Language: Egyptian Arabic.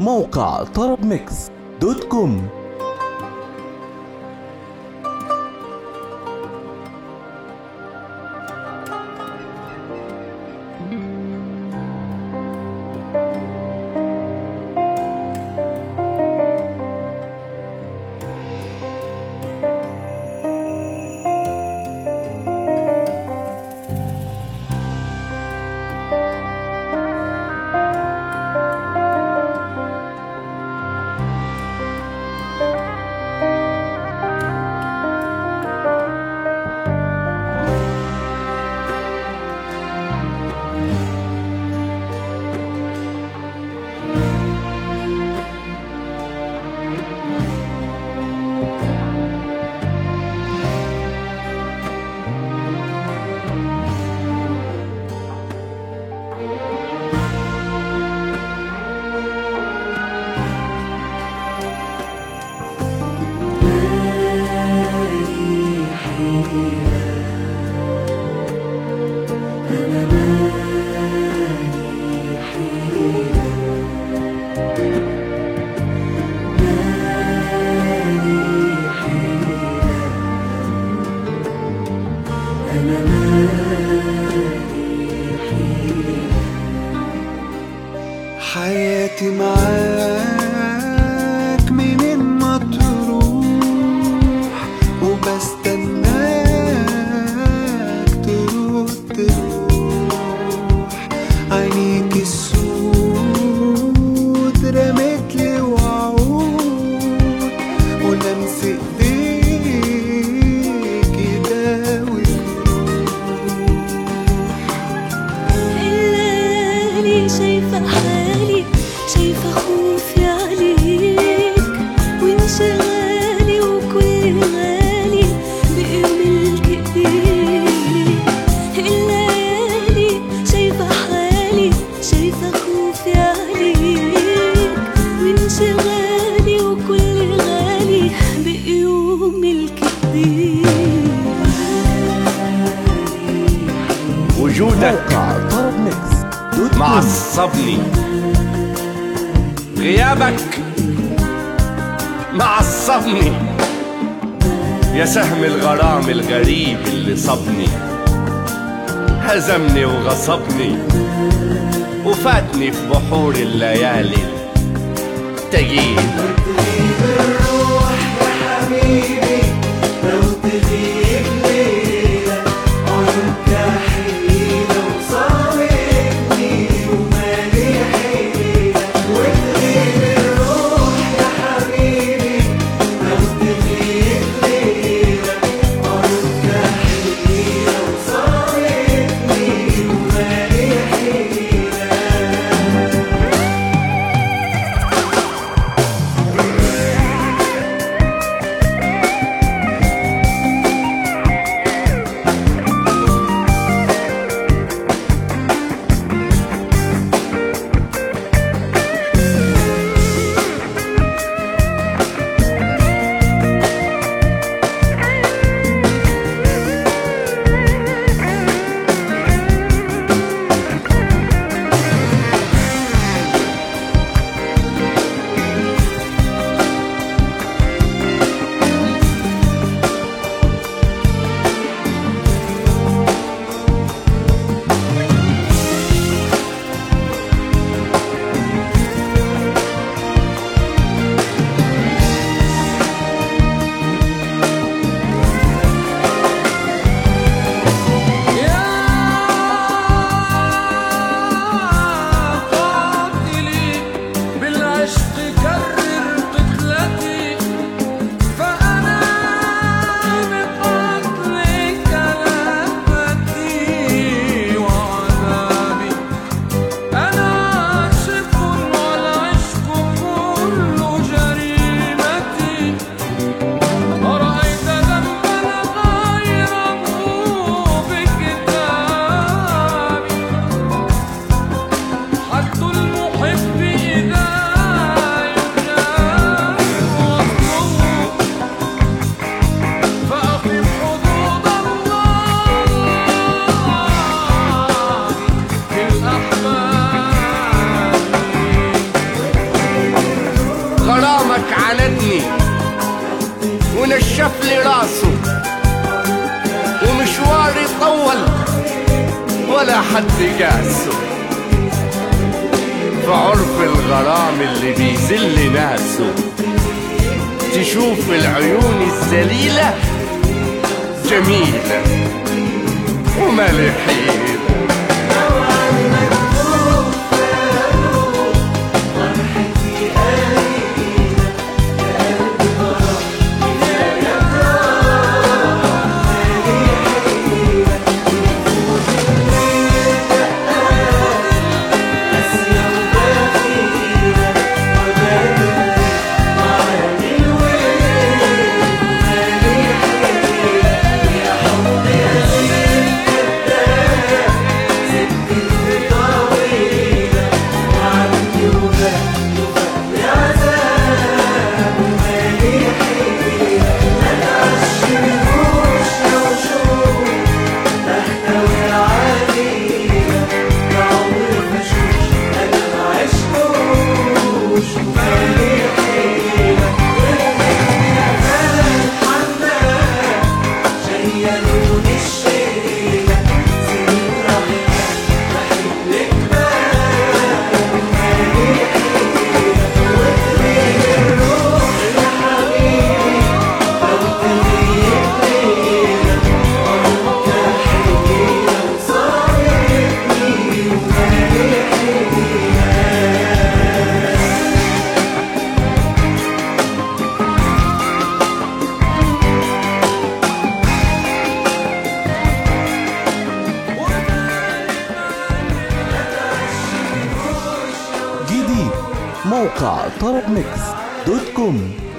موقع طرب ميكس دوت كوم حياتي معاك منين ما تروح وبستناك تروح تروح عينيك السود رمت لي وعود ولمس ايديك يداوي الليالي شايفة حالي شايفة خوفي عليك وانشغالي وكل غالي بقي ملك ايديك الليالي شايفة حالي شايفة خوفي عليك وانشغالي وكل غالي بقي ملك ايديك وجودك موقع طرب ميكس دوت كوم معصبني غيابك معصبني يا سهم الغرام الغريب اللي صبني هزمني وغصبني وفاتني في بحور الليالي تجيب شافك عندني ونشف لي راسه ومشواري طول ولا حد قاسه في عرف الغرام اللي بيذل ناسه تشوف العيون الذليلة جميلة وملحيلة جديد موقع طرب ميكس دوت كوم